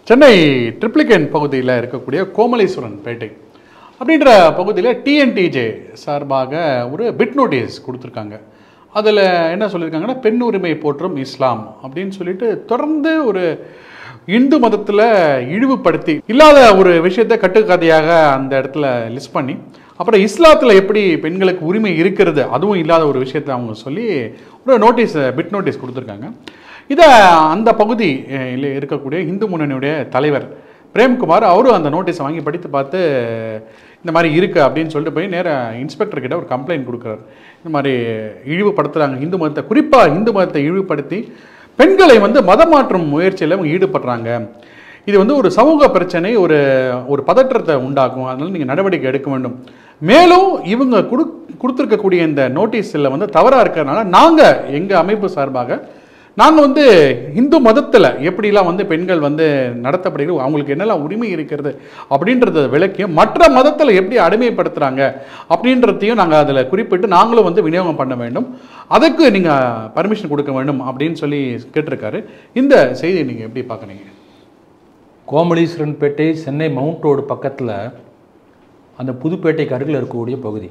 சென்னை ட்ரிப்ளிகேன் பகுதியில் இருக்கக்கூடிய கோமலேஸ்வரன் பேட்டை அப்படின்ற பகுதியில் டிஎன்டிஜே சார்பாக ஒரு பிட் நோட்டீஸ் கொடுத்துருக்காங்க அதில் என்ன சொல்லியிருக்காங்கன்னா பெண் உரிமை போற்றும் இஸ்லாம் அப்படின்னு சொல்லிட்டு தொடர்ந்து ஒரு இந்து மதத்தில் இழிவுபடுத்தி இல்லாத ஒரு விஷயத்தை கட்டுக்கதையாக அந்த இடத்துல லிஸ்ட் பண்ணி அப்புறம் இஸ்லாத்தில் எப்படி பெண்களுக்கு உரிமை இருக்கிறது அதுவும் இல்லாத ஒரு விஷயத்தை அவங்க சொல்லி ஒரு நோட்டீஸ் பிட் நோட்டீஸ் கொடுத்துருக்காங்க இதை அந்த பகுதி அஹ், இல்ல இருக்கக்கூடிய இந்து முன்னணியுடைய தலைவர் பிரேம்குமார் அவரும் அந்த நோட்டீஸை வாங்கி படித்து பார்த்து இந்த மாதிரி இருக்கு அப்படின்னு சொல்லிட்டு போய் நேராக இன்ஸ்பெக்டர் கிட்ட ஒரு கம்ப்ளைண்ட் கொடுக்குறாரு இந்த மாதிரி இழிவுபடுத்துகிறாங்க இந்து மதத்தை குறிப்பாக இந்து மதத்தை இழிவுபடுத்தி பெண்களை வந்து மதம் மாற்றும் முயற்சியில் அவங்க ஈடுபடுறாங்க இது வந்து ஒரு சமூக பிரச்சனை ஒரு ஒரு பதற்றத்தை உண்டாக்கும் அதனால நீங்கள் நடவடிக்கை எடுக்க வேண்டும் மேலும் இவங்க கொடு கொடுத்துருக்கக்கூடிய இந்த நோட்டீஸில் வந்து தவறாக இருக்கிறதுனால நாங்கள் எங்கள் அமைப்பு சார்பாக நாங்கள் வந்து இந்து மதத்தில் எப்படிலாம் வந்து பெண்கள் வந்து நடத்தப்படுகிறது அவங்களுக்கு என்னெல்லாம் உரிமை இருக்கிறது அப்படின்றத விளக்கியும் மற்ற மதத்தில் எப்படி அடிமைப்படுத்துகிறாங்க அப்படின்றதையும் நாங்கள் அதில் குறிப்பிட்டு நாங்களும் வந்து விநியோகம் பண்ண வேண்டும் அதுக்கு நீங்கள் பர்மிஷன் கொடுக்க வேண்டும் அப்படின்னு சொல்லி கேட்டிருக்காரு இந்த செய்தியை நீங்கள் எப்படி பார்க்குறீங்க கோமலீஸ்வரன்பேட்டை சென்னை மவுண்ட் ரோடு பக்கத்தில் அந்த புதுப்பேட்டைக்கு அருகில் இருக்கக்கூடிய பகுதி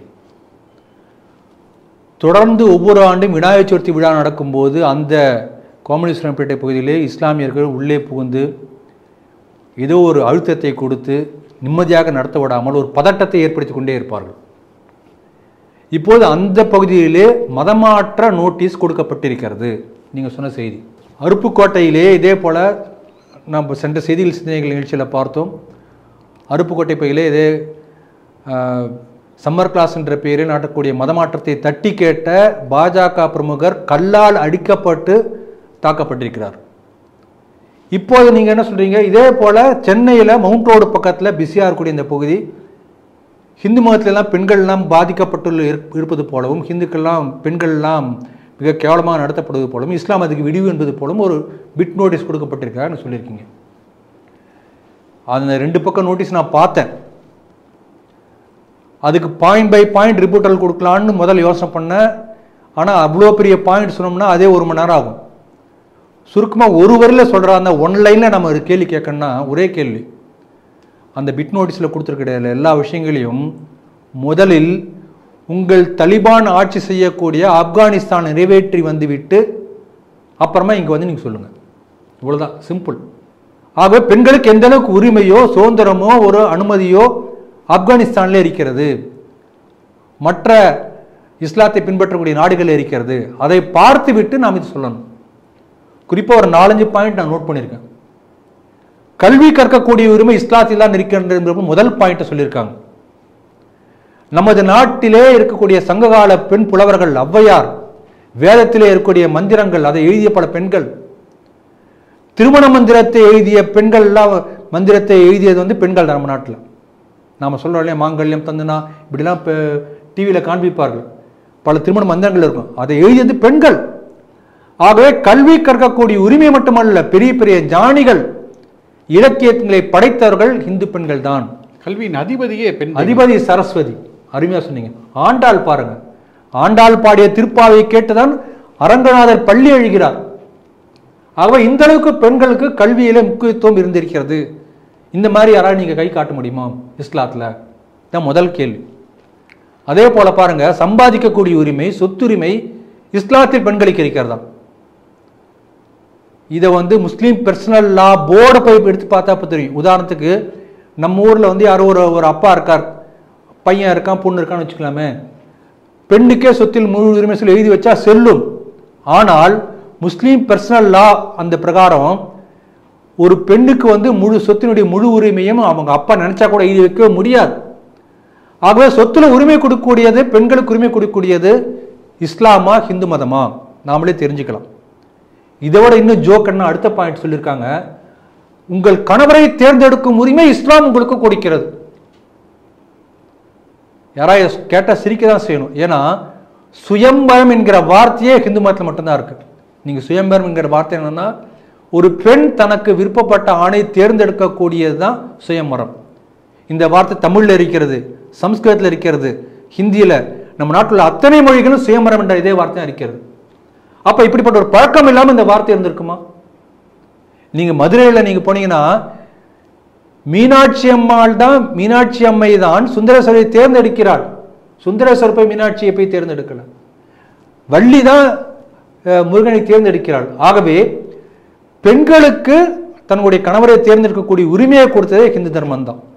தொடர்ந்து ஒவ்வொரு ஆண்டும் விநாயகர் சதுர்த்தி விழா நடக்கும்போது அந்த கோமலீஸ்வரன்பேட்டை பகுதியிலே இஸ்லாமியர்கள் உள்ளே புகுந்து ஏதோ ஒரு அழுத்தத்தை கொடுத்து நிம்மதியாக நடத்த விடாமல் ஒரு பதட்டத்தை ஏற்படுத்தி கொண்டே இருப்பார்கள் இப்போது அந்த பகுதியிலே மதமாற்ற நோட்டீஸ் கொடுக்கப்பட்டிருக்கிறது நீங்கள் சொன்ன செய்தி அருப்புக்கோட்டையிலே இதே போல் நம்ம சென்ற செய்திகள் சிந்தனைகள் நிகழ்ச்சியில் பார்த்தோம் அருப்புக்கோட்டை பகுதியிலே இதே ஆஹ், சம்மர் கிளாஸ் என்ற பெயரில் நடக்கக்கூடிய மதமாற்றத்தை தட்டி கேட்ட பாஜக பிரமுகர் கல்லால் அடிக்கப்பட்டு தாக்கப்பட்டிருக்கிறார் இப்போது நீங்கள் என்ன சொல்றீங்க இதே போல் சென்னையில் மவுண்ட் ரோடு பக்கத்தில் பிஸியாக இருக்கக்கூடிய இந்த பகுதி ஹிந்து மதத்திலெல்லாம் பெண்கள்லாம் பாதிக்கப்பட்டுள்ள இருப்- இருப்பது போலவும் ஹிந்துக்கள்லாம் பெண்கள்லாம் மிக கேவலமாக நடத்தப்படுவது போலவும் இஸ்லாம் அதுக்கு விடிவு என்பது போலவும் ஒரு பிட் நோட்டீஸ் கொடுக்கப்பட்டிருக்காருன்னு சொல்லியிருக்கீங்க அந்த ரெண்டு பக்கம் நோட்டீஸ் நான் பார்த்தேன் அதுக்கு பாயிண்ட் பை பாயிண்ட் ரிப்போர்ட்டல் கொடுக்கலான்னு முதல்ல யோசனை பண்ணேன் ஆனால் அவ்வளோ பெரிய பாயிண்ட் சொன்னோம்னா அதே ஒரு மணி நேரம் ஆகும் சுருக்கமாக ஒரு வரியில் சொல்கிற அந்த ஒன் லைனில் நம்ம ஒரு கேள்வி கேட்கணும்னா ஒரே கேள்வி அந்த பிட் நோட்டீஸில் கொடுத்துருக்கிற எல்லா விஷயங்களையும் முதலில் உங்கள் தலிபான் ஆட்சி செய்யக்கூடிய ஆப்கானிஸ்தான் நிறைவேற்றி வந்துவிட்டு அப்புறமா இங்கே வந்து நீங்கள் சொல்லுங்கள் இவ்வளவுதான் சிம்பிள் ஆகவே பெண்களுக்கு எந்த அளவுக்கு உரிமையோ சுதந்திரமோ ஒரு அனுமதியோ ஆப்கானிஸ்தானில் இருக்கிறது மற்ற இஸ்லாத்தை பின்பற்றக்கூடிய நாடுகளில் இருக்கிறது அதை பார்த்துவிட்டு நாம் இது சொல்லணும் குறிப்பாக ஒரு நாலஞ்சு பாயிண்ட் நான் நோட் பண்ணியிருக்கேன் கல்வி கற்கக்கூடிய உரிமை இஸ்லாத்தில் தான் இருக்கின்றது என்பது முதல் பாயிண்ட் சொல்லியிருக்காங்க நமது நாட்டிலே இருக்கக்கூடிய சங்ககால பெண் புலவர்கள் ஔவையார் வேதத்திலே இருக்கக்கூடிய மந்திரங்கள் அதை எழுதிய பல பெண்கள் திருமண மந்திரத்தை எழுதிய பெண்கள் எல்லாம் மந்திரத்தை எழுதியது வந்து பெண்கள் தான் நம்ம நாட்டில் நாம சொல்றோம் இல்லையா மாங்கல்யம் தந்துனா இப்படிலாம் டிவியில் காண்பிப்பார்கள் பல திருமண மந்திரங்கள் இருக்கும் அதை எழுதியது பெண்கள் ஆகவே கல்வி கற்கக்கூடிய உரிமை மட்டுமல்ல பெரிய பெரிய ஞானிகள் இலக்கியங்களை படைத்தவர்கள் இந்து பெண்கள் தான் கல்வியின் அதிபதியே பெண் அதிபதி சரஸ்வதி அருமையா சொன்னீங்க ஆண்டாள் பாருங்க ஆண்டாள் பாடிய திருப்பாவை கேட்டுதான் அரங்கநாதர் பள்ளி எழுகிறார் ஆகவே இந்த அளவுக்கு பெண்களுக்கு கல்வியில முக்கியத்துவம் இருந்திருக்கிறது இந்த மாதிரி யாராவது நீங்க கை காட்ட முடியுமா இஸ்லாத்துல தான் முதல் கேள்வி அதே போல பாருங்க சம்பாதிக்கக்கூடிய உரிமை சொத்துரிமை இஸ்லாத்தில் பெண்களுக்கு இருக்கிறதா இதை வந்து முஸ்லீம் பர்சனல் லா போர்டை போய் எடுத்து பார்த்தா அப்போ தெரியும் உதாரணத்துக்கு நம்ம ஊரில் வந்து யாரோ ஒரு ஒரு அப்பா இருக்கார் பையன் இருக்கான் பொண்ணு இருக்கான்னு வச்சுக்கலாமே பெண்ணுக்கே சொத்தில் முழு உரிமை சொல்லி எழுதி வச்சா செல்லும் ஆனால் முஸ்லீம் பர்சனல் லா அந்த பிரகாரம் ஒரு பெண்ணுக்கு வந்து முழு சொத்தினுடைய முழு உரிமையும் அவங்க அப்பா நினைச்சா கூட எழுதி வைக்க முடியாது ஆகவே சொத்துல உரிமை கொடுக்கக்கூடியது பெண்களுக்கு உரிமை கொடுக்கக்கூடியது இஸ்லாமா ஹிந்து மதமா நாமளே தெரிஞ்சுக்கலாம் இதை விட இன்னும் ஜோக்கன்னா அடுத்த பாயிண்ட் சொல்லியிருக்காங்க உங்கள் கணவரை தேர்ந்தெடுக்கும் உரிமை இஸ்லாம் உங்களுக்கு கொடுக்கிறது யாராவது கேட்டால் சிரிக்க தான் செய்யணும் ஏன்னா சுயம்பரம் என்கிற வார்த்தையே ஹிந்து மதத்தில் மட்டும்தான் இருக்கு நீங்க சுயம்பரம் என்கிற வார்த்தை என்னன்னா ஒரு பெண் தனக்கு விருப்பப்பட்ட ஆணை தேர்ந்தெடுக்கக்கூடியது தான் சுயம்பரம் இந்த வார்த்தை தமிழ்ல இருக்கிறது சம்ஸ்கிருதத்தில் இருக்கிறது ஹிந்தியில நம்ம நாட்டில் உள்ள அத்தனை மொழிகளும் சுயம்பரம் என்ற இதே வார்த்தை தான் இருக்கிறது அப்ப இப்படிப்பட்ட ஒரு பழக்கம் இல்லாம இந்த வார்த்தை இருந்திருக்குமா நீங்க மதுரையில நீங்க போனீங்கன்னா மீனாட்சி அம்மாள் தான் மீனாட்சி அம்மை தான் சுந்தரேஸ்வரை தேர்ந்தெடுக்கிறாள் சுந்தரேஸ்வர் போய் மீனாட்சியை போய் தேர்ந்தெடுக்கல வள்ளி தான் அஹ், முருகனை தேர்ந்தெடுக்கிறாள் ஆகவே பெண்களுக்கு தன்னுடைய கணவரை தேர்ந்தெடுக்கக்கூடிய உரிமையை கொடுத்ததே ஹிந்து தர்மம் தான்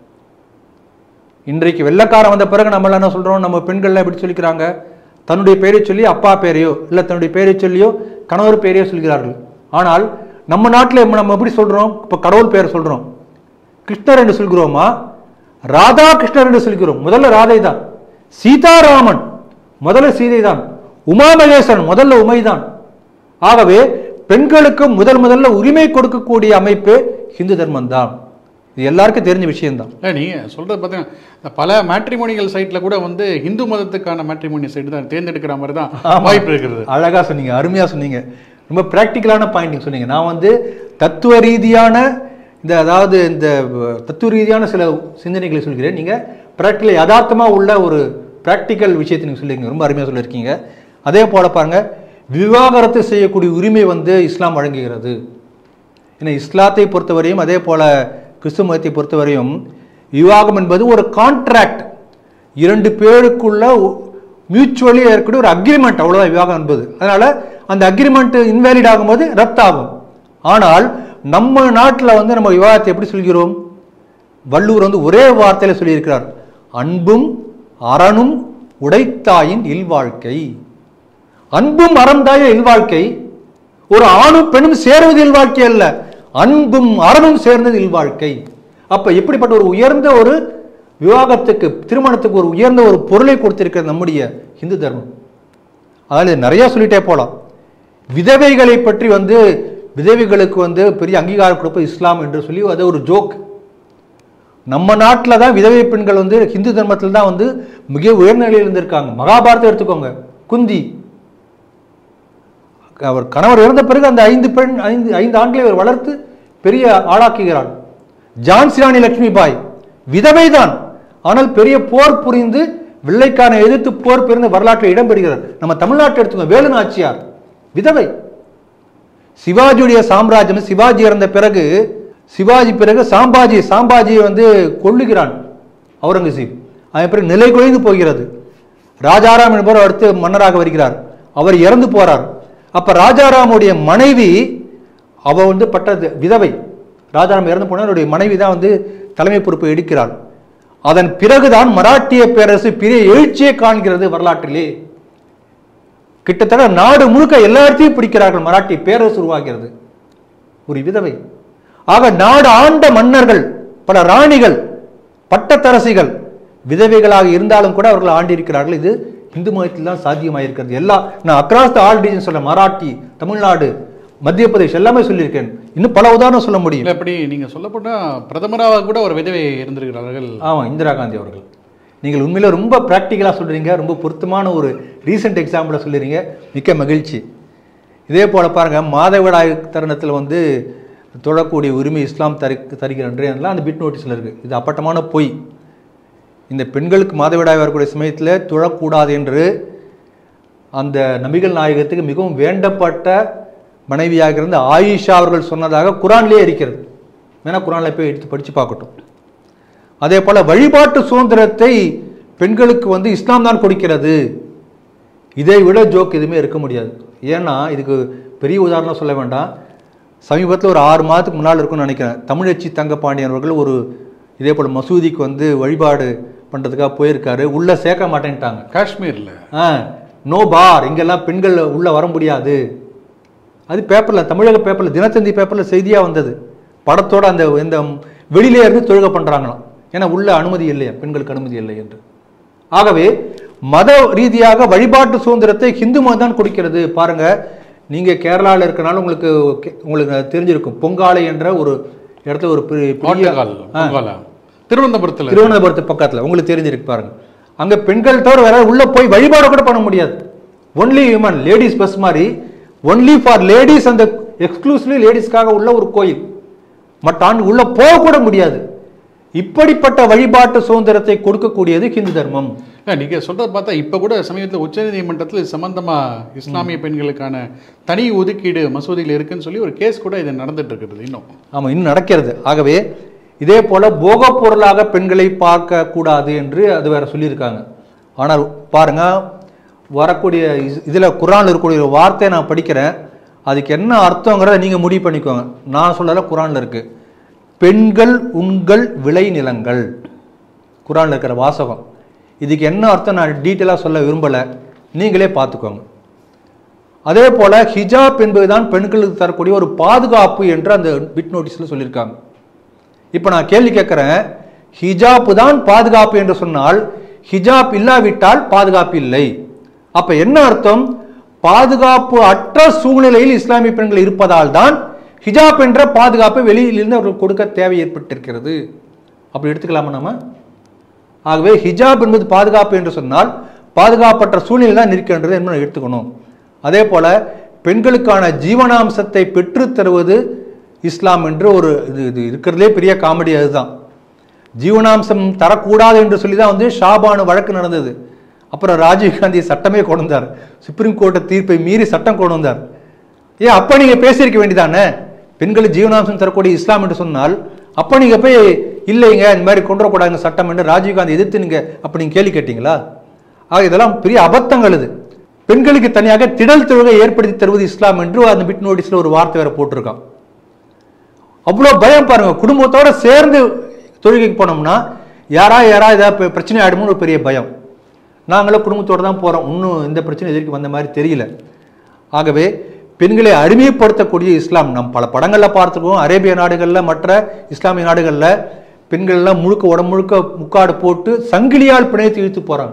இன்றைக்கு வெள்ளக்காரன் வந்த பிறகு நம்ம என்ன சொல்றோம் நம்ம பெண்கள்லாம் எப்படி சொல்லிக்கிறாங்க தன்னுடைய பெயரை சொல்லி அப்பா பேரையோ இல்லை தன்னுடைய பெயரை சொல்லியோ கணவர் பெயரையோ சொல்கிறார்கள் ஆனால் நம்ம நாட்டில் நம்ம எப்படி சொல்றோம் இப்போ கடவுள் பெயர் சொல்றோம் கிருஷ்ணர் என்று சொல்கிறோமா ராதா கிருஷ்ணர் என்று சொல்கிறோம் முதல்ல ராதை தான் சீதாராமன் முதல்ல சீதை தான் உமா மகேஸ்வரன் முதல்ல உமைதான் ஆகவே பெண்களுக்கு முதல் முதல்ல உரிமை கொடுக்கக்கூடிய அமைப்பு ஹிந்து தர்மம் தான் இது எல்லாருக்கும் தெரிஞ்ச விஷயம்தான் இல்லை நீங்கள் சொல்கிறது பார்த்தீங்கன்னா இந்த பல மேட்ரிமோனியல் சைட்டில் கூட வந்து ஹிந்து மதத்துக்கான மேட்ரிமோனி சைட் தான் தேர்ந்தெடுக்கிற மாதிரி தான் வாய்ப்பு இருக்கிறது அழகா சொன்னீங்க அருமையா சொன்னீங்க ரொம்ப பிராக்டிக்கலான பாயிண்டிங் சொன்னீங்க நான் வந்து தத்துவ ரீதியான இந்த அதாவது இந்த அஹ், தத்துவ ரீதியான சில சிந்தனைகளை சொல்கிறேன் நீங்க பிராக்டிக்கல் யதார்த்தமா உள்ள ஒரு பிராக்டிக்கல் விஷயத்தை நீங்க சொல்லியிருக்கீங்க ரொம்ப அருமையா சொல்லியிருக்கீங்க அதே போல பாருங்க விவாகரத்து செய்யக்கூடிய உரிமை வந்து இஸ்லாம் வழங்குகிறது ஏன்னா இஸ்லாத்தை பொறுத்தவரையும் அதே போல கிறிஸ்துவ மதத்தை பொறுத்தவரையும் விவாகம் என்பது ஒரு கான்ட்ராக்ட் இரண்டு பேருக்குள்ள மியூச்சுவலி இருக்கக்கூடிய ஒரு அக்ரிமெண்ட் அவ்வளவுதான் விவாகம் என்பது அதனால அந்த அக்ரிமெண்ட் இன்வேலிட் ஆகும்போது ரத்தாகும் ஆனால் நம்ம நாட்டில் வந்து நம்ம விவாகத்தை எப்படி சொல்கிறோம் வள்ளுவர் வந்து ஒரே வார்த்தையில சொல்லியிருக்கிறார் அன்பும் அறனும் உடைத்தாயின் இல்வாழ்க்கை அன்பும் அறந்தாய இல்வாழ்க்கை ஒரு ஆணும் பெண்ணும் சேருவது இல்வாழ்க்கை அல்ல அன்பும் அறனும் சேர்ந்தது இல்வாழ்க்கை அப்ப எப்படிப்பட்ட ஒரு உயர்ந்த ஒரு விவாகத்துக்கு திருமணத்துக்கு ஒரு உயர்ந்த ஒரு பொருளை கொடுத்திருக்கிறது நம்முடைய இந்து தர்மம் அதாவது நிறைய சொல்லிட்டே போலாம் விதவைகளை பற்றி வந்து விதவைகளுக்கு வந்து பெரிய அங்கீகாரம் கொடுப்பது இஸ்லாம் என்று சொல்லி அது ஒரு ஜோக் நம்ம நாட்டில் தான் விதவை பெண்கள் வந்து ஹிந்து தர்மத்தில் தான் வந்து மிக உயர்ந்த நிலையில் இருந்திருக்காங்க மகாபாரதம் எடுத்துக்கோங்க குந்தி அவர் கணவர் இறந்த பிறகு அந்த ஐந்து பெண் ஐந்து ஐந்து ஆண்களை அவர் வளர்த்து பெரிய ஆளாக்குகிறார் ஜான்சி ராணி லட்சுமி பாய் விதவைதான் ஆனால் பெரிய போர் புரிந்து வெள்ளைக்காரனை எதிர்த்து போர் புரிந்து வரலாற்றில் இடம்பெறுகிறார் நம்ம தமிழ்நாட்டை எடுத்துக்கோங்க வேலு நாச்சியார் விதவை சிவாஜியுடைய சாம்ராஜ்யம் சிவாஜி இறந்த பிறகு சிவாஜி பிறகு சாம்பாஜி சாம்பாஜியை வந்து கொல்லுகிறான் அவுரங்கசீப் அதன் பிறகு நிலை குலைந்து போகிறது ராஜாராம் என்பவர் அடுத்து மன்னராக வருகிறார் அவர் இறந்து போறார் அப்ப ராஜாராமுடைய மனைவி அவ வந்து பட்டது விதவை ராஜாராம் இறந்து போனால் அவருடைய மனைவி தான் வந்து தலைமை பொறுப்பை எடுக்கிறாள் அதன் பிறகுதான் மராட்டிய பேரரசு பெரிய எழுச்சியை காண்கிறது வரலாற்றிலே கிட்டத்தட்ட நாடு முழுக்க எல்லா இடத்தையும் பிடிக்கிறார்கள் மராட்டிய பேரரசு உருவாகிறது ஒரு விதவை ஆக நாடு ஆண்ட மன்னர்கள் பல ராணிகள் பட்டத்தரசிகள் விதவைகளாக இருந்தாலும் கூட அவர்கள் ஆண்டிருக்கிறார்கள் இது இந்து மதத்தில் தான் சாத்தியமாயிருக்கிறது எல்லா நான் அக்ராஸ் த ஆல் ரீஜன் சொல்ல மராட்டி தமிழ்நாடு மத்திய பிரதேஷ் எல்லாமே சொல்லியிருக்கேன் இன்னும் பல உதாரணம் சொல்ல முடியும் இல்லை இப்படி நீங்கள் சொல்லப்போனால் பிரதமராக கூட ஒரு விதவை இருந்திருக்கிறார்கள் ஆமா இந்திரா காந்தி அவர்கள் நீங்கள் உண்மையில ரொம்ப ப்ராக்டிக்கலாக சொல்றீங்க ரொம்ப பொருத்தமான ஒரு ரீசெண்ட் எக்ஸாம்பிளை சொல்லுறீங்க மிக்க மகிழ்ச்சி இதே போல பாருங்க மாதவிடாய் தருணத்தில் வந்து தொழக்கூடிய உரிமை இஸ்லாம் தரு தருகிறன்றெல்லாம் அந்த பிட் நோட்டீஸில் இருக்கு இது அப்பட்டமான பொய் இந்த பெண்களுக்கு மாதவிடாய் வரக்கூடிய சமயத்தில் தொழக்கூடாது என்று அந்த நபிகள் நாயகத்துக்கு மிகவும் வேண்டப்பட்ட மனைவியாக இருந்த ஆயிஷா அவர்கள் சொன்னதாக குரான்லேயே இருக்கிறது வேணா குரான்ல போய் எடுத்து படித்து பார்க்கட்டும் அதே போல வழிபாட்டு சுதந்திரத்தை பெண்களுக்கு வந்து இஸ்லாம் தான் கொடுக்கிறது இதை விட ஜோக் எதுவுமே இருக்க முடியாது ஏன்னா இதுக்கு பெரிய உதாரணம் சொல்ல வேண்டாம் சமீபத்தில் ஒரு ஆறு மாதத்துக்கு முன்னால் இருக்கும்னு நினைக்கிறேன் தமிழச்சி தங்கப்பாண்டியன் அவர்கள் ஒரு இதே போல் மசூதிக்கு வந்து வழிபாடு பண்ணுறதுக்காக போயிருக்காரு உள்ளே சேர்க்க மாட்டேன்ட்டாங்க காஷ்மீரில் ஆ நோ பார் இங்கெல்லாம் பெண்கள் உள்ளே வர முடியாது அது பேப்பரில் தமிழக பேப்பரில் தினத்தந்தி பேப்பரில் செய்தியாக வந்தது படத்தோட அந்த இந்த வெளியிலே இருந்து தொழுகை பண்ணுறாங்களாம் ஏன்னா உள்ள அனுமதி இல்லையா பெண்களுக்கு அனுமதி இல்லை என்று ஆகவே மத ரீதியாக வழிபாட்டு சுதந்திரத்தை ஹிந்து மதம் தான் கொடுக்கிறது பாருங்க நீங்க கேரளாவில் இருக்கனால உங்களுக்கு கே- உங்களுக்கு தெரிஞ்சிருக்கும் பொங்காலை என்ற ஒரு இடத்துல ஒரு பெரிய- பெரிய கோட்டக்கால் பொங்காலா திருவனந்தபுரத்தில் திருவனந்தபுரத்து பக்கத்துல உங்களுக்கு தெரிஞ்சிருக்கு பாருங்க அங்க பெண்கள் தவிர வேற உள்ள போய் வழிபாடு கூட பண்ண முடியாது ஒன்லி ஹியூமன் லேடிஸ் பஸ் மாதிரி ஒன்லி ஃபார் லேடிஸ் அந்த எக்ஸ்க்ளூசிவ்லி லேடிஸ்க்காக உள்ள ஒரு கோயில் மற்ற ஆண்டு உள்ள போக கூட முடியாது இப்படிப்பட்ட வழிபாட்டு சுதந்திரத்தை கொடுக்கக்கூடியது ஹிந்து தர்மம் இல்லை நீங்கள் சொல்கிறத பார்த்தா இப்போ கூட சமீபத்தில் உச்சநீதிமன்றத்தில் இது சம்பந்தமாக இஸ்லாமிய பெண்களுக்கான தனி ஒதுக்கீடு மசூதியில் இருக்குன்னு சொல்லி ஒரு கேஸ் கூட இது நடந்துட்டு இருக்குது இன்னும் ஆமா இன்னும் நடக்கிறது ஆகவே இதே போல போகப் பொருளாக பெண்களை பார்க்க கூடாது என்று அது வேற சொல்லியிருக்காங்க ஆனால் பாருங்க வரக்கூடிய இஸ்- இதுல குரான்ல இருக்கக்கூடிய ஒரு வார்த்தையை நான் படிக்கிறேன் அதுக்கு என்ன அர்த்தங்கிறத நீங்க முடிவு பண்ணிக்கோங்க நான் சொல்லல குரான்ல இருக்கு பெண்கள் உங்கள் விளைநிலங்கள் குரான்ல இருக்கிற வாசகம் இதுக்கு என்ன அர்த்தம் நான் டீட்டெயிலாக சொல்ல விரும்பல நீங்களே பார்த்துக்கோங்க அதே போல ஹிஜாப் என்பதுதான் பெண்களுக்கு தரக்கூடிய ஒரு பாதுகாப்பு என்று அந்த பிட் நோட்டீஸ்ல சொல்லியிருக்காங்க இப்போ நான் கேள்வி கேட்கிறேன் ஹிஜாப் தான் பாதுகாப்பு என்று சொன்னால் ஹிஜாப் இல்லாவிட்டால் பாதுகாப்பு இல்லை அப்ப என்ன அர்த்தம் பாதுகாப்பு அற்ற சூழ்நிலையில் இஸ்லாமிய பெண்கள் இருப்பதால் தான் ஹிஜாப் என்ற பாதுகாப்பை வெளியிலிருந்து அவர்கள் கொடுக்க தேவை ஏற்பட்டிருக்கிறது அப்படி எடுத்துக்கலாமா நாம ஆகவே ஹிஜாப் என்பது பாதுகாப்பு என்று சொன்னால் பாதுகாப்பற்ற சூழ்நிலை தான் இருக்கின்றது என்று எடுத்துக்கணும் அதே போல பெண்களுக்கான ஜீவனாம்சத்தை பெற்றுத் தருவது இஸ்லாம் என்று ஒரு இது இது இருக்கிறதுலே பெரிய காமெடி அதுதான் ஜீவனாம்சம் தரக்கூடாது என்று சொல்லி தான் வந்து ஷாபானு வழக்கு நடந்தது அப்புறம் ராஜீவ்காந்தி சட்டமே கொண்டு வந்தார் சுப்ரீம் கோர்ட்டு தீர்ப்பை மீறி சட்டம் கொண்டு வந்தார் ஏன் அப்ப நீங்க பேசியிருக்க வேண்டியதானே பெண்களுக்கு ஜீவனாம்சம் தரக்கூடிய இஸ்லாம் என்று சொன்னால் அப்ப நீங்க போய் இல்லைங்க இந்த மாதிரி கொண்டு வரக்கூடாதுங்க சட்டம் என்று ராஜீவ்காந்தி எதிர்த்து நீங்க அப்ப நீங்க கேள்வி கேட்டீங்களா ஆக இதெல்லாம் பெரிய அபத்தங்கள் இது பெண்களுக்கு தனியாக திடல் தொழுகை ஏற்படுத்தி தருவது இஸ்லாம் என்று அந்த பிட் நோட்டீஸ்ல ஒரு வார்த்தை வேற போட்டிருக்கான் அவ்வளோ பயம் பாருங்க குடும்பத்தோட சேர்ந்து தொழுகைக்கு போனோம்னா யாரா யாரா ஏதாவது பெ- பிரச்சனை ஆயிடுமோன்னு ஒரு பெரிய பயம் நாங்களும் குடும்பத்தோட தான் போறோம் இன்னும் இந்த பிரச்சனை எதிர்க்கு வந்த மாதிரி தெரியல ஆகவே பெண்களை அடிமைப்படுத்தக்கூடிய இஸ்லாம் நம் பல படங்களில் பார்த்துருக்கோம் அரேபிய நாடுகளில் மற்ற இஸ்லாமிய நாடுகளில் பெண்கள் எல்லாம் முழுக்க உடம்பு முழுக்க முக்காடு போட்டு சங்கிலியால் பிணைத்து இழுத்து போறாங்க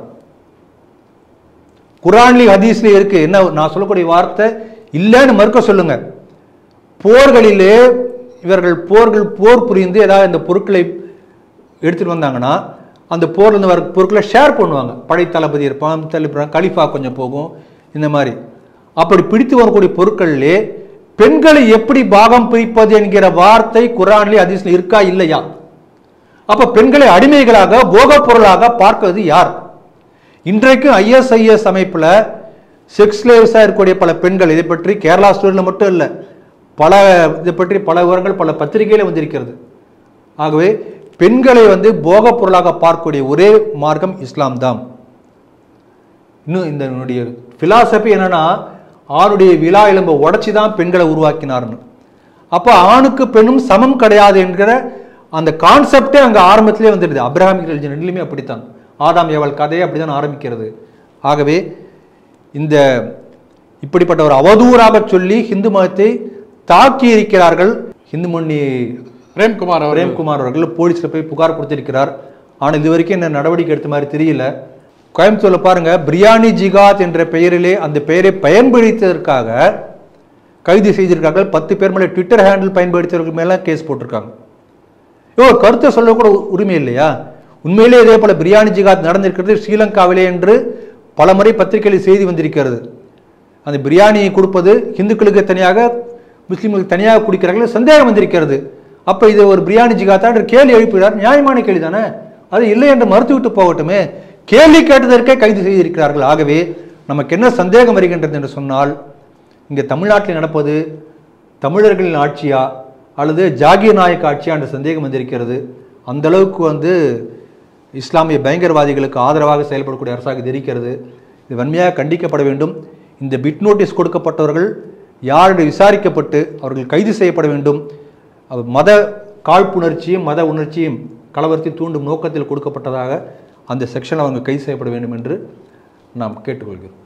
குரான்லி ஹதீஸ்ல இருக்கு என்ன நான் சொல்லக்கூடிய வார்த்தை இல்லைன்னு மறுக்க சொல்லுங்க போர்களிலே இவர்கள் போர்கள் போர் புரிந்து ஏதாவது இந்த பொருட்களை எடுத்துட்டு வந்தாங்கன்னா அந்த போர்ல இருந்து வர பொருட்களை ஷேர் பண்ணுவாங்க படை தளபதி இருப்பான் தளபதி கலிஃபா கொஞ்சம் போகும் இந்த மாதிரி அப்படி பிடித்து வரக்கூடிய பொருட்களிலே பெண்களை எப்படி பாகம் பிரிப்பது என்கிற வார்த்தை குரான்லி ஹதீஸ்ல இருக்கா இல்லையா அப்ப பெண்களை அடிமைகளாக போகப் பொருளாக பார்க்கிறது யார் இன்றைக்கு ஐஎஸ்ஐஎஸ் அமைப்புல செக்ஸ் ஸ்லேவ்ஸா இருக்கக்கூடிய பல பெண்கள் இதை பற்றி கேரளா ஸ்டோரியில மட்டும் இல்ல பல இதை பற்றி பல விவரங்கள் பல பத்திரிகையில வந்திருக்கிறது ஆகவே பெண்களை வந்து போகப் பொருளாக பார்க்கக்கூடிய ஒரே மார்க்கம் இஸ்லாம் தான் இன்னும் இந்த என்னுடைய பிலாசபி என்னன்னா ஆணுடைய விழா எலும்பை உடைச்சி தான் பெண்களை உருவாக்கினார்னு அப்போ ஆணுக்கு பெண்ணும் சமம் கிடையாது என்கிற அந்த கான்செப்டே அங்க ஆரம்பத்திலே வந்துடுது அப்ரஹாமிக் ரிலிஜன் ரெண்டுலையுமே அப்படித்தான் ஆதாம் ஏவல் கதையை அப்படிதான் ஆரம்பிக்கிறது ஆகவே இந்த இப்படிப்பட்ட ஒரு அவதூறாக சொல்லி ஹிந்து மதத்தை தாக்கி இருக்கிறார்கள் ஹிந்து முன்னி பிரேம்குமார் அவர் பிரேம்குமார் அவர்கள் போலீஸ்ல போய் புகார் கொடுத்திருக்கிறார் ஆனால் இது வரைக்கும் என்ன நடவடிக்கை எடுத்த மாதிரி தெரியல கோயம்புத்தூர்ல பாருங்க பிரியாணி ஜிகாத் என்ற பெயரிலே அந்த பெயரை பயன்படுத்தியதற்காக கைது செய்திருக்கார்கள் பத்து பேர் மேலே ட்விட்டர் ஹேண்டில் பயன்படுத்தியவர்கள் மேல கேஸ் போட்டிருக்காங்க யோ கருத்தை சொல்ல கூட உரிமை இல்லையா உண்மையிலே இதே போல பிரியாணி ஜிகாத் நடந்திருக்கிறது ஸ்ரீலங்காவிலே என்று பல முறை பத்திரிகையில் செய்தி வந்திருக்கிறது அந்த பிரியாணியை கொடுப்பது இந்துக்களுக்கு தனியாக முஸ்லிம்களுக்கு தனியாக குடிக்கிறார்கள் சந்தேகம் வந்திருக்கிறது அப்ப இது ஒரு பிரியாணி ஜிகாத்தா என்று கேள்வி எழுப்புகிறார் நியாயமான கேள்வி தானே அது இல்லை என்று மறுத்துவிட்டு போகட்டுமே கேள்வி கேட்டதற்கே கைது செய்திருக்கிறார்கள் ஆகவே நமக்கு என்ன சந்தேகம் வருகின்றது என்று சொன்னால் இங்கே தமிழ்நாட்டில் நடப்பது தமிழர்களின் ஆட்சியா அல்லது ஜாகிர் நாயக் ஆட்சியா என்ற சந்தேகம் வந்திருக்கிறது அந்த அளவுக்கு வந்து இஸ்லாமிய பயங்கரவாதிகளுக்கு ஆதரவாக செயல்படக்கூடிய அரசாக இது இருக்கிறது இது வன்மையாக கண்டிக்கப்பட வேண்டும் இந்த பிட் நோட்டீஸ் கொடுக்கப்பட்டவர்கள் யாருடைய விசாரிக்கப்பட்டு அவர்கள் கைது செய்யப்பட வேண்டும் அவர் மத காழ்ப்புணர்ச்சியும் மத உணர்ச்சியும் கலவரத்தை தூண்டும் நோக்கத்தில் கொடுக்கப்பட்டதாக அந்த செக்ஷன் அவங்க கைது செய்யப்பட வேண்டும் என்று நாம் கேட்டுக்கொள்கிறோம்